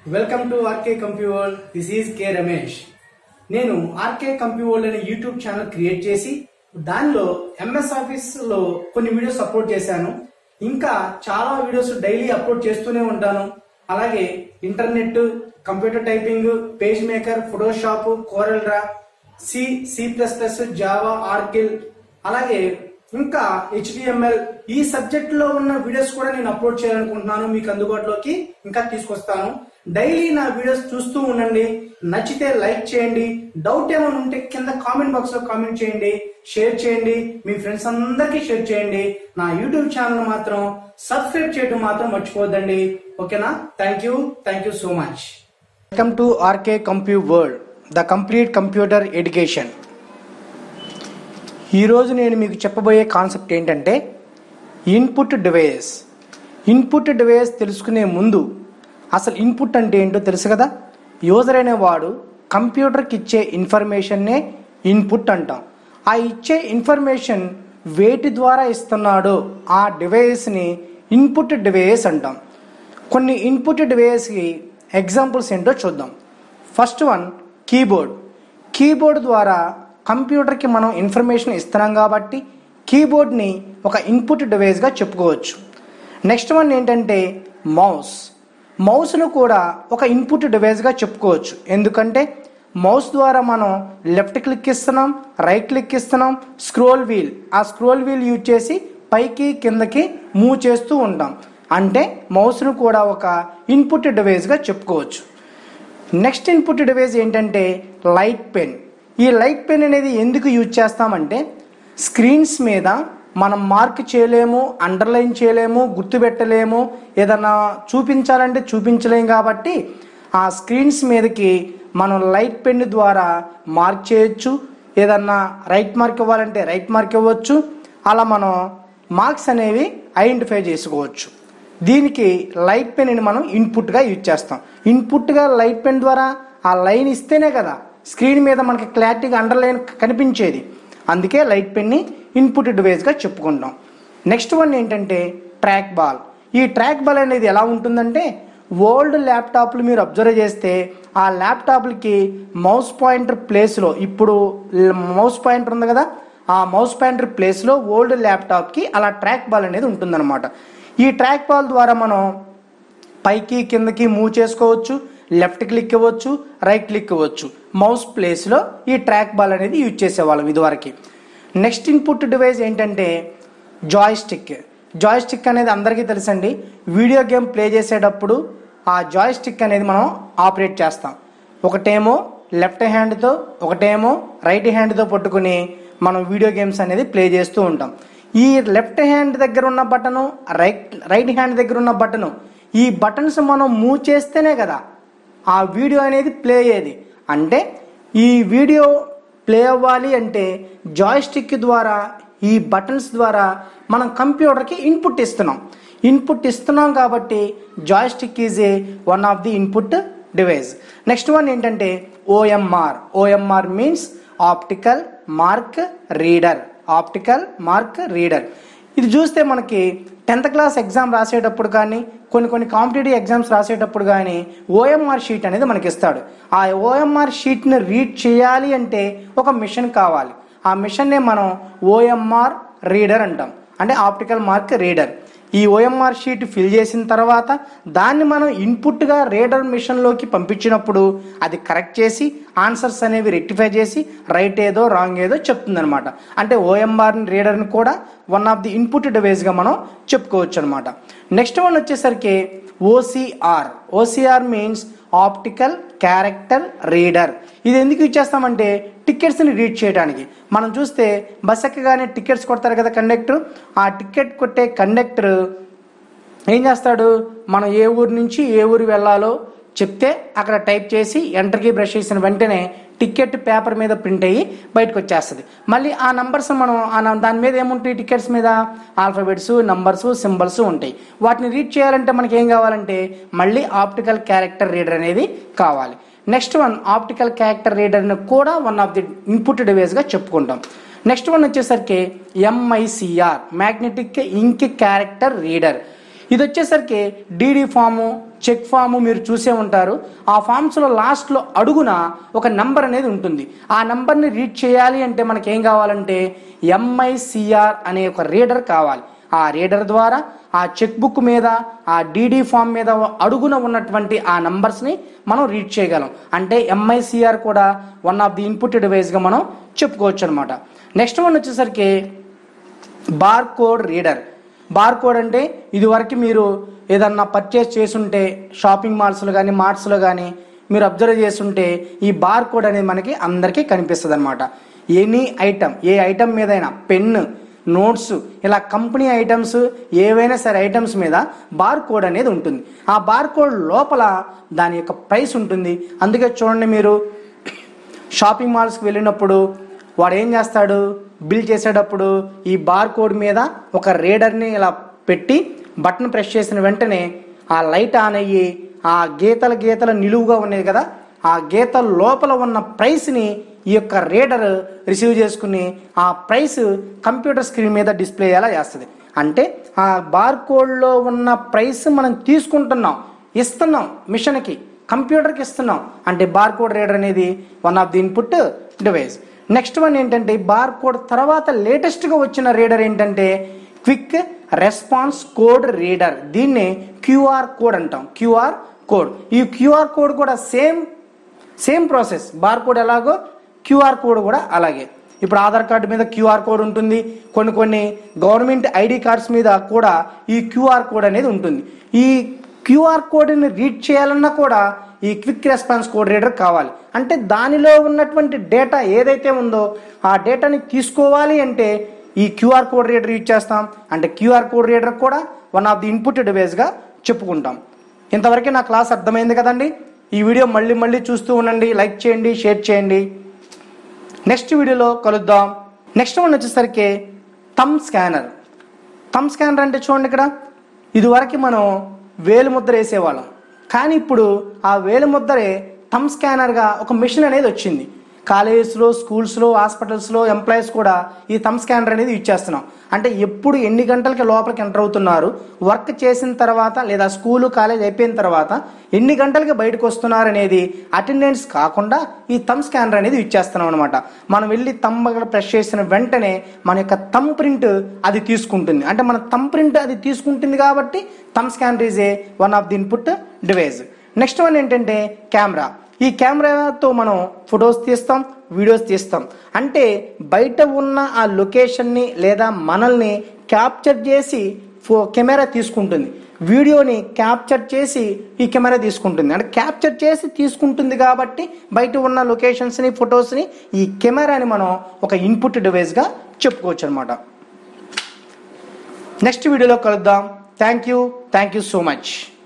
welcome to RK computer this is K Ramesh నేను RK computer అనే YouTube channel create చేసి దానిలో ఎంఎస్ ఆఫీస్ లో కొన్ని వీడియోస్ అప్లోడ్ చేశాను ఇంకా చాలా వీడియోస్ డైలీ అప్లోడ్ చేస్తూనే ఉంటాను అలాగే internet computer typing page maker photoshop corel draw C C plus plus java oracle అలాగే ఇంకా హెచ్డిఎంఎల్ ఈ సబ్జెక్ట్ లో ఉన్న వీడియోస్ కూడా నేను అప్లోడ్ చేయాలనుకుంటున్నాను మీకు అందుబాటులోకి ఇంకా తీసుకొస్తాను డైలీ నా వీడియోస్ చూస్తూ ఉండండి నచ్చితే లైక్ చేయండి డౌట్ ఏమైనా ఉంటే కింద కామెంట్ బాక్స్ లో కామెంట్ చేయండి షేర్ చేయండి మీ ఫ్రెండ్స్ అందరికీ షేర్ చేయండి నా యూట్యూబ్ ఛానల్ మాత్రం సబ్స్క్రైబ్ చేయడం మాత్రం మర్చిపోద్దండి ఓకేనా thank you thank you so much welcome to RK computer world the complete computer education ఈరోజు నేను మీకు చెప్పబోయే కాన్సెప్ట్ ఏంటంటే ఇన్పుట్ డివైస్ ఇన్పుట్ డివైస్ తెలుసుకునే ముందు అసలు ఇన్పుట్ అంటే ఏంటో తెలుసు కదా యూజర్ అనేవాడు కంప్యూటర్కి ఇచ్చే ఇన్ఫర్మేషన్నే ఇన్పుట్ అంటాం ఆ ఇచ్చే ఇన్ఫర్మేషన్ వేటి ద్వారా ఇస్తున్నాడో ఆ డివైస్ని ఇన్పుట్ డివైస్ అంటాం కొన్ని ఇన్పుట్ డివైస్కి ఎగ్జాంపుల్స్ ఏంటో చూద్దాం ఫస్ట్ వన్ కీబోర్డ్ కీబోర్డ్ ద్వారా కంప్యూటర్కి మనం ఇన్ఫర్మేషన్ ఇస్తున్నాం కాబట్టి కీబోర్డ్ని ఒక ఇన్పుట్ డివైస్గా చెప్పుకోవచ్చు నెక్స్ట్ వన్ ఏంటంటే మౌస్ మౌస్ను కూడా ఒక ఇన్పుట్ డివైస్గా చెప్పుకోవచ్చు ఎందుకంటే మౌస్ ద్వారా మనం లెఫ్ట్ క్లిక్ ఇస్తున్నాం రైట్ క్లిక్ ఇస్తున్నాం స్క్రోల్ వీల్ ఆ స్క్రోల్ వీల్ యూజ్ చేసి పైకి కిందకి మూవ్ చేస్తూ ఉంటాం అంటే మౌస్ను కూడా ఒక ఇన్పుట్ డివైస్గా చెప్పుకోవచ్చు నెక్స్ట్ ఇన్పుట్ డివైస్ ఏంటంటే లైట్ పెన్ ఈ లైట్ పెన్ అనేది ఎందుకు యూజ్ చేస్తామంటే స్క్రీన్స్ మీద మనం మార్క్ చేయలేము అండర్లైన్ చేయలేము గుర్తుపెట్టలేము ఏదన్నా చూపించాలంటే చూపించలేము కాబట్టి ఆ స్క్రీన్స్ మీదకి మనం లైట్ పెన్ ద్వారా మార్క్ చేయొచ్చు ఏదన్నా రైట్ మార్క్ ఇవ్వాలంటే రైట్ మార్క్ ఇవ్వచ్చు అలా మనం మార్క్స్ అనేవి ఐడెంటిఫై చేసుకోవచ్చు దీనికి లైట్ పెన్ని మనం ఇన్పుట్గా యూజ్ చేస్తాం ఇన్పుట్గా లైట్ పెన్ ద్వారా ఆ లైన్ ఇస్తేనే కదా స్క్రీన్ మీద మనకి క్లారిటీగా అండర్లైన్ కనిపించేది అందుకే లైట్ పెన్ని ఇన్పుట్ డివైస్గా చెప్పుకుంటాం నెక్స్ట్ వన్ ఏంటంటే ట్రాక్ బాల్ ఈ ట్రాక్ బాల్ అనేది ఎలా ఉంటుందంటే ఓల్డ్ ల్యాప్టాప్లు మీరు అబ్జర్వ్ చేస్తే ఆ ల్యాప్టాప్లకి మౌస్ పాయింటర్ ప్లేస్లో ఇప్పుడు మౌస్ పాయింటర్ ఉంది కదా ఆ మౌస్ పాయింటర్ ప్లేస్లో ఓల్డ్ ల్యాప్టాప్కి అలా ట్రాక్ బాల్ అనేది ఉంటుందన్నమాట ఈ ట్రాక్ బాల్ ద్వారా మనం పైకి కిందకి మూవ్ చేసుకోవచ్చు లెఫ్ట్ క్లిక్ ఇవ్వచ్చు రైట్ క్లిక్ ఇవ్వచ్చు మౌస్ ప్లేస్లో ఈ ట్రాక్ బాల్ అనేది యూజ్ చేసేవాళ్ళం ఇదివరకు నెక్స్ట్ ఇన్పుట్ డివైస్ ఏంటంటే జాయ్ స్టిక్ జాయ్ స్టిక్ అనేది అందరికీ తెలుసండి వీడియో గేమ్ ప్లే చేసేటప్పుడు ఆ జాయ్ స్టిక్ అనేది మనం ఆపరేట్ చేస్తాం ఒకటేమో లెఫ్ట్ హ్యాండ్తో ఒకటేమో రైట్ హ్యాండ్తో పట్టుకుని మనం వీడియో గేమ్స్ అనేది ప్లే చేస్తూ ఉంటాం ఈ లెఫ్ట్ హ్యాండ్ దగ్గర ఉన్న బటను రైట్ రైట్ హ్యాండ్ దగ్గర ఉన్న బటను ఈ బటన్స్ మనం మూవ్ చేస్తేనే కదా ఆ వీడియో అనేది ప్లే అయ్యేది అంటే ఈ వీడియో ప్లే అవ్వాలి అంటే జాయ్ స్టిక్ ద్వారా ఈ బటన్స్ ద్వారా మనం కంప్యూటర్కి ఇన్పుట్ ఇస్తున్నాం ఇన్పుట్ ఇస్తున్నాం కాబట్టి joystick is a one of the input device next one ఏంటంటే OMR OMR means optical mark reader optical mark reader ఇది చూస్తే మనకి టెన్త్ క్లాస్ ఎగ్జామ్ రాసేటప్పుడు కానీ కొన్ని కొన్ని కాంపిటేటివ్ ఎగ్జామ్స్ రాసేటప్పుడు కానీ ఓఎంఆర్ షీట్ అనేది మనకి ఇస్తాడు ఆ ఓఎంఆర్ షీట్ని రీడ్ చేయాలి అంటే ఒక మిషన్ కావాలి ఆ మిషన్నే మనం ఓఎంఆర్ రీడర్ అంటాం అంటే ఆప్టికల్ మార్క్ రీడర్ ఈ ఓఎంఆర్ షీట్ ఫిల్ చేసిన తర్వాత దాన్ని మనం ఇన్పుట్గా రీడర్ మిషన్లోకి పంపించినప్పుడు అది కరెక్ట్ చేసి ఆన్సర్స్ అనేవి రెక్టిఫై చేసి రైట్ ఏదో రాంగ్ ఏదో చెప్తుందనమాట అంటే ఓఎంఆర్ రీడర్ని కూడా వన్ ఆఫ్ ది ఇన్పుట్ డివైస్గా మనం చెప్పుకోవచ్చు అనమాట నెక్స్ట్ వన్ వచ్చేసరికి OCR OCR means optical character reader ఇది ఎందుకు యూజ్ చేస్తామంటే టికెట్స్ని రీడ్ చేయడానికి మనం చూస్తే బస్ ఎక్కగానే టికెట్స్ కొడతారు కదా కండక్టర్ ఆ టికెట్ కొట్టే కండక్టర్ ఏం చేస్తాడు మనం ఏ ఊరు నుంచి ఏ ఊరు వెళ్ళాలో చెప్తే అక్కడ టైప్ చేసి ఎంటర్కి బ్రష్ చేసిన వెంటనే టికెట్ పేపర్ మీద ప్రింట్ అయ్యి బయటకు వచ్చేస్తుంది మళ్ళీ ఆ నంబర్స్ మనం ఆ నం- దాని మీద ఏముంటాయి టికెట్స్ మీద ఆల్ఫాబెట్స్ నంబర్స్ సింబల్స్ ఉంటాయి వాటిని రీడ్ చేయాలంటే మనకి ఏం కావాలంటే మళ్ళీ ఆప్టికల్ క్యారెక్టర్ రీడర్ అనేది కావాలి నెక్స్ట్ వన్ ఆప్టికల్ క్యారెక్టర్ రీడర్ని కూడా వన్ ఆఫ్ ది ఇన్పుట్ డివైస్గా చెప్పుకుంటాం నెక్స్ట్ వన్ వచ్చేసరికి MICR magnetic ink character reader ఇది వచ్చేసరికి డీడీ ఫాము చెక్ ఫాము మీరు చూసే ఉంటారు ఆ ఫామ్స్లో లాస్ట్లో అడుగున ఒక నంబర్ అనేది ఉంటుంది ఆ నంబర్ని రీడ్ చేయాలి అంటే మనకి ఏం కావాలంటే ఎంఐసిఆర్ అనే ఒక రీడర్ కావాలి ఆ రీడర్ ద్వారా ఆ చెక్ బుక్ మీద ఆ డీడీ ఫామ్ మీద అడుగున ఉన్నటువంటి ఆ నంబర్స్ని మనం రీడ్ చేయగలం అంటే ఎంఐసిఆర్ కూడా వన్ ఆఫ్ ది ఇన్పుట్ డివైస్గా మనం చెప్పుకోవచ్చు అనమాట నెక్స్ట్ వన్ వచ్చేసరికి bar code reader bar code అంటే ఇదివరకు మీరు ఏదన్నా పర్చేస్ చేసుంటే షాపింగ్ మాల్స్లో కానీ మార్ట్స్లో కానీ మీరు అబ్జర్వ్ చేస్తుంటే ఈ బార్ కోడ్ అనేది మనకి అందరికీ కనిపిస్తుంది అనమాట ఎనీ ఐటమ్ ఏ ఐటమ్ మీదైనా పెన్ నోట్స్ ఇలా కంపెనీ ఐటమ్స్ ఏవైనా సరే ఐటమ్స్ మీద బార్ కోడ్ అనేది ఉంటుంది ఆ బార్ కోడ్ లోపల దాని యొక్క ప్రైస్ ఉంటుంది అందుకే చూడండి మీరు షాపింగ్ మాల్స్కి వెళ్ళినప్పుడు వాడు ఏం చేస్తాడు బిల్ చేసేటప్పుడు ఈ బార్ కోడ్ మీద ఒక రీడర్ని ఇలా పెట్టి బటన్ ప్రెస్ చేసిన వెంటనే ఆ లైట్ ఆన్ అయ్యి ఆ గీతల గీతల నిలువుగా ఉన్నాయి కదా ఆ గీతల లోపల ఉన్న ప్రైస్ని ఈ యొక్క రీడర్ రిసీవ్ చేసుకుని ఆ ప్రైస్ కంప్యూటర్ స్క్రీన్ మీద డిస్ప్లే అయ్యేలా చేస్తుంది అంటే ఆ బార్ కోడ్లో ఉన్న ప్రైస్ మనం తీసుకుంటున్నాం ఇస్తున్నాం మిషన్కి కంప్యూటర్కి ఇస్తున్నాం అంటే బార్ కోడ్ రీడర్ అనేది one of the input device next one ఏంటంటే బార్ కోడ్ తర్వాత లేటెస్ట్గా వచ్చిన రీడర్ ఏంటంటే క్విక్ రెస్పాన్స్ కోడ్ రీడర్ దీన్ని క్యూఆర్ కోడ్ అంటాం క్యూఆర్ కోడ్ ఈ క్యూఆర్ కోడ్ కూడా same same process bar code ఎలాగో క్యూఆర్ కోడ్ కూడా అలాగే ఇప్పుడు ఆధార్ కార్డు మీద క్యూఆర్ కోడ్ ఉంటుంది కొన్ని కొన్ని గవర్నమెంట్ ఐడి కార్డ్స్ మీద కూడా ఈ క్యూఆర్ కోడ్ అనేది ఉంటుంది ఈ క్యూఆర్ కోడ్ని రీడ్ చేయాలన్నా కూడా ఈ క్విక్ రెస్పాన్స్ కోడ్ రీడర్ కావాలి అంటే దానిలో ఉన్నటువంటి డేటా ఏదైతే ఉందో ఆ డేటాని తీసుకోవాలి అంటే ఈ క్యూఆర్ కోడ్ రీడర్ యూజ్ చేస్తాం అంటే క్యూఆర్ కోడ్ రీడర్ కూడా వన్ ఆఫ్ ది ఇన్పుట్ డివైస్గా చెప్పుకుంటాం ఇంతవరకు నా క్లాస్ అర్థమైంది కదండి ఈ వీడియో మళ్ళీ మళ్ళీ చూస్తూ ఉండండి లైక్ చేయండి షేర్ చేయండి నెక్స్ట్ వీడియోలో కలుద్దాం నెక్స్ట్ వన్ వచ్చేసరికి థమ్ స్కానర్ థమ్ స్కానర్ అంటే చూడండి ఇక్కడ ఇదివరకు మనం వేలు ముద్ర వేసేవాళ్ళం కానీ ఇప్పుడు ఆ వేలు ముద్రే థమ్ స్కానర్గా ఒక మిషన్ అనేది వచ్చింది కాలేజెస్లో స్కూల్స్లో హాస్పిటల్స్లో ఎంప్లాయీస్ కూడా ఈ థమ్ స్కానర్ అనేది యూజ్ చేస్తున్నాం అంటే ఎప్పుడు ఎన్ని గంటలకి లోపలికి ఎంటర్ అవుతున్నారు వర్క్ చేసిన తర్వాత లేదా స్కూలు కాలేజ్ అయిపోయిన తర్వాత ఎన్ని గంటలకి బయటకు వస్తున్నారు అనేది అటెండెన్స్ కాకుండా ఈ థమ్ స్కానర్ అనేది యూజ్ చేస్తున్నాం అనమాట మనం వెళ్ళి థమ్ ప్రెస్ చేసిన వెంటనే మన యొక్క థమ్ ప్రింట్ అది తీసుకుంటుంది అంటే మన థమ్ ప్రింట్ అది తీసుకుంటుంది కాబట్టి thumb scanner is a one of the input device next one ఏంటంటే కెమెరా ఈ కెమెరాతో మనం ఫొటోస్ తీస్తాం వీడియోస్ తీస్తాం అంటే బయట ఉన్న ఆ లొకేషన్ని లేదా మనల్ని క్యాప్చర్ చేసి ఫో కెమెరా తీసుకుంటుంది వీడియోని క్యాప్చర్ చేసి ఈ కెమెరా తీసుకుంటుంది అంటే క్యాప్చర్ చేసి తీసుకుంటుంది కాబట్టి బయట ఉన్న లొకేషన్స్ని ఫొటోస్ని ఈ కెమెరాని మనం ఒక ఇన్పుట్ డివైస్గా చెప్పుకోవచ్చు అనమాట నెక్స్ట్ వీడియోలో కలుద్దాం thank you thank you so much